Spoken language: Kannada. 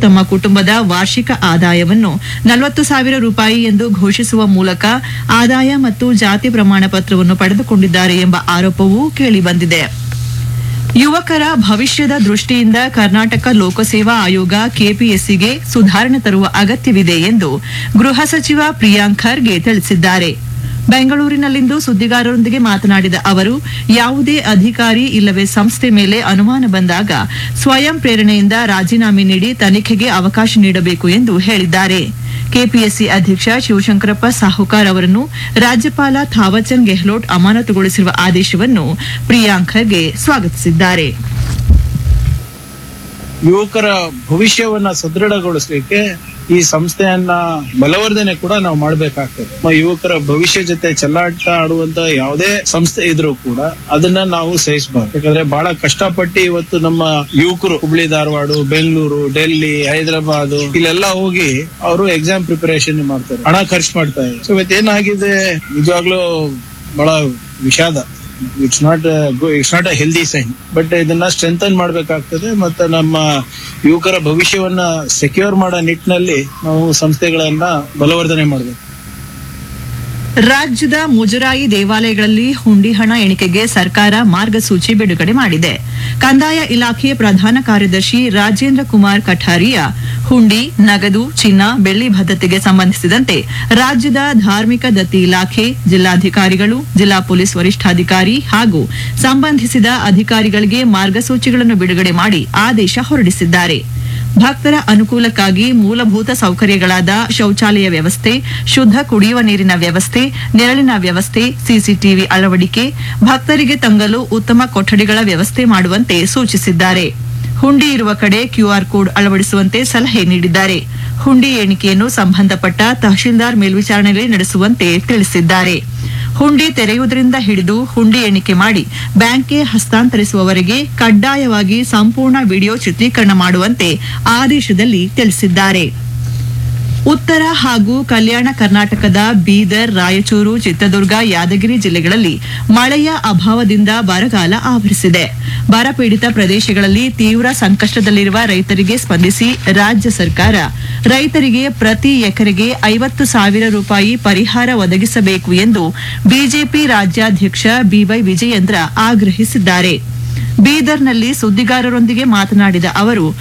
ತಮ್ಮ ಕುಟುಂಬದ ವಾರ್ಷಿಕ ಆದಾಯವನ್ನು ನಲವತ್ತು ಸಾವಿರ ರೂಪಾಯಿ ಎಂದು ಘೋಷಿಸುವ ಮೂಲಕ ಆದಾಯ ಮತ್ತು ಜಾತಿ ಪ್ರಮಾಣ ಪತ್ರವನ್ನು ಪಡೆದುಕೊಂಡಿದ್ದಾರೆ ಎಂಬ ಆರೋಪವೂ ಕೇಳಿಬಂದಿದೆ ಯುವಕರ ಭವಿಷ್ಯದ ದೃಷ್ಟಿಯಿಂದ ಕರ್ನಾಟಕ ಲೋಕಸೇವಾ ಆಯೋಗ ಕೆಪಿಎಸ್ಸಿಗೆ ಸುಧಾರಣೆ ತರುವ ಅಗತ್ಯವಿದೆ ಎಂದು ಗೃಹ ಸಚಿವ ಪ್ರಿಯಾಂಕ್ ಖರ್ಗೆ ತಿಳಿಸಿದ್ದಾರೆ ಬೆಂಗಳೂರಿನಲ್ಲಿಂದು ಸುದ್ದಿಗಾರರೊಂದಿಗೆ ಮಾತನಾಡಿದ ಅವರು ಯಾವುದೇ ಅಧಿಕಾರಿ ಇಲ್ಲವೇ ಸಂಸ್ಥೆ ಮೇಲೆ ಅನುಮಾನ ಬಂದಾಗ ಸ್ವಯಂ ಪ್ರೇರಣೆಯಿಂದ ರಾಜೀನಾಮೆ ನೀಡಿ ತನಿಖೆಗೆ ಅವಕಾಶ ನೀಡಬೇಕು ಎಂದು ಹೇಳಿದ್ದಾರೆ ಕೆಪಿಎಸ್ಸಿ ಅಧ್ಯಕ್ಷ ಶಿವಶಂಕರಪ್ಪ ಸಾಹುಕಾರ್ ಅವರನ್ನು ರಾಜ್ಯಪಾಲ ಥಾವರ್ಚಂದ್ ಗೆಹ್ಲೋಟ್ ಅಮಾನತುಗೊಳಿಸಿರುವ ಆದೇಶವನ್ನು ಪ್ರಿಯಾಂಕ್ ಖರ್ಗೆ ಸ್ವಾಗತಿಸಿದ್ದಾರೆ ಯುವಕರ ಭವಿಷ್ಯವನ್ನ ಸದೃಢಗೊಳಿಸಲಿಕ್ಕೆ ಈ ಸಂಸ್ಥೆಯನ್ನ ಬಲವರ್ಧನೆ ಕೂಡ ನಾವು ಮಾಡಬೇಕಾಗ್ತದೆ ನಮ್ಮ ಯುವಕರ ಭವಿಷ್ಯ ಜೊತೆ ಚೆಲ್ಲಾಟ ಆಡುವಂತ ಯಾವುದೇ ಸಂಸ್ಥೆ ಇದ್ರೂ ಕೂಡ ಅದನ್ನ ನಾವು ಸಹಿಸಬಾರ್ದು ಯಾಕಂದ್ರೆ ಬಹಳ ಕಷ್ಟಪಟ್ಟು ಇವತ್ತು ನಮ್ಮ ಯುವಕರು ಹುಬ್ಳಿ ಧಾರವಾಡ ಬೆಂಗಳೂರು ಡೆಲ್ಲಿ ಹೈದರಾಬಾದ್ ಇಲ್ಲೆಲ್ಲ ಹೋಗಿ ಅವರು ಎಕ್ಸಾಮ್ ಪ್ರಿಪರೇಷನ್ ಮಾಡ್ತಾರೆ ಹಣ ಖರ್ಚು ಮಾಡ್ತಾರೆ ಸೊ ಇವತ್ತೇನಾಗಿದೆ ನಿಜವಾಗ್ಲೂ ಬಹಳ ವಿಷಾದ it's not it's not a healthy sign but ಇದನ್ನ ಸ್ಟ್ರೆಂಥನ್ ಮಾಡಬೇಕಾಗ್ತದೆ ಮತ್ತೆ ನಮ್ಮ ಯುವಕರ ಭವಿಷ್ಯವನ್ನ ಸೆಕ್ಯೂರ್ ಮಾಡೋ ನಿಟ್ಟಿನಲ್ಲಿ ನಾವು ಸಂಸ್ಥೆಗಳನ್ನ ಬಲವರ್ಧನೆ ಮಾಡಬೇಕು ರಾಜ್ಯದ ಮುಜರಾಯಿ ದೇವಾಲಯಗಳಲ್ಲಿ ಹುಂಡಿ ಹಣ ಎಣಿಕೆಗೆ ಸರ್ಕಾರ ಮಾರ್ಗಸೂಚಿ ಬಿಡುಗಡೆ ಮಾಡಿದೆ ಕಂದಾಯ ಇಲಾಖೆ ಪ್ರಧಾನ ಕಾರ್ಯದರ್ಶಿ ರಾಜೇಂದ್ರ ಕುಮಾರ್ ಕಠಾರಿಯಾ ಹುಂಡಿ ನಗದು ಚಿನ್ನ ಬೆಳ್ಳಿ ಭದ್ರತೆಗೆ ಸಂಬಂಧಿಸಿದಂತೆ ರಾಜ್ಯದ ಧಾರ್ಮಿಕ ದತ್ತಿ ಇಲಾಖೆ ಜಿಲ್ಲಾಧಿಕಾರಿಗಳು ಜಿಲ್ಲಾ ಪೊಲೀಸ್ ವರಿಷ್ಠಾಧಿಕಾರಿ ಹಾಗೂ ಸಂಬಂಧಿಸಿದ ಅಧಿಕಾರಿಗಳಿಗೆ ಮಾರ್ಗಸೂಚಿಗಳನ್ನು ಬಿಡುಗಡೆ ಮಾಡಿ ಆದೇಶ ಹೊರಡಿಸಿದ್ದಾರೆ ಭಕ್ತರ ಅನುಕೂಲಕ್ಕಾಗಿ ಮೂಲಭೂತ ಸೌಕರ್ಯಗಳಾದ ಶೌಚಾಲಯ ವ್ಯವಸ್ಥೆ ಶುದ್ಧ ಕುಡಿಯುವ ನೀರಿನ ವ್ಯವಸ್ಥೆ ನೆರಳಿನ ವ್ಯವಸ್ಥೆ ಸಿಸಿಟಿವಿ ಅಳವಡಿಕೆ ಭಕ್ತರಿಗೆ ತಂಗಲು ಉತ್ತಮ ಕೊಠಡಿಗಳ ವ್ಯವಸ್ಥೆ ಮಾಡುವಂತೆ ಸೂಚಿಸಿದ್ದಾರೆ ಹುಂಡಿ ಇರುವ ಕಡೆ ಕ್ಯೂಆರ್ ಕೋಡ್ ಅಳವಡಿಸುವಂತೆ ಸಲಹೆ ನೀಡಿದ್ದಾರೆ ಹುಂಡಿ ಎಣಿಕೆಯನ್ನು ಸಂಬಂಧಪಟ್ಟ ತಹಶೀಲ್ದಾರ್ ಮೇಲ್ವಿಚಾರಣೆಯಲ್ಲಿ ನಡೆಸುವಂತೆ ತಿಳಿಸಿದ್ದಾರೆ ಹುಂಡಿ ತೆರೆಯುವುದರಿಂದ ಹಿಡಿದು ಹುಂಡಿ ಎಣಿಕೆ ಮಾಡಿ ಬ್ಯಾಂಕ್ಗೆ ಹಸ್ತಾಂತರಿಸುವವರೆಗೆ ಕಡ್ಡಾಯವಾಗಿ ಸಂಪೂರ್ಣ ವಿಡಿಯೋ ಚಿತ್ರೀಕರಣ ಮಾಡುವಂತೆ ಆದೇಶದಲ್ಲಿ ತಿಳಿಸಿದ್ದಾರೆ ಉತ್ತರ ಹಾಗೂ ಕಲ್ಯಾಣ ಕರ್ನಾಟಕದ ಬೀದರ್ ರಾಯಚೂರು ಚಿತ್ರದುರ್ಗ ಯಾದಗಿರಿ ಜಿಲ್ಲೆಗಳಲ್ಲಿ ಮಳೆಯ ಅಭಾವದಿಂದ ಬರಗಾಲ ಆವರಿಸಿದೆ ಬರಪೀಡಿತ ಪ್ರದೇಶಗಳಲ್ಲಿ ತೀವ್ರ ಸಂಕಷ್ಟದಲ್ಲಿರುವ ರೈತರಿಗೆ ಸ್ಪಂದಿಸಿ ರಾಜ್ಯ ಸರ್ಕಾರ ರೈತರಿಗೆ ಪ್ರತಿ ಎಕರೆಗೆ ಐವತ್ತು ಸಾವಿರ ರೂಪಾಯಿ ಪರಿಹಾರ ಒದಗಿಸಬೇಕು ಎಂದು ಬಿಜೆಪಿ ರಾಜ್ಯಾಧ್ಯಕ್ಷ ಬಿವೈ ವಿಜಯೇಂದ್ರ ಆಗ್ರಹಿಸಿದ್ದಾರೆ ಬೀದರ್ನಲ್ಲಿ ಸುದ್ದಿಗಾರರೊಂದಿಗೆ ಮಾತನಾಡಿದ ಅವರು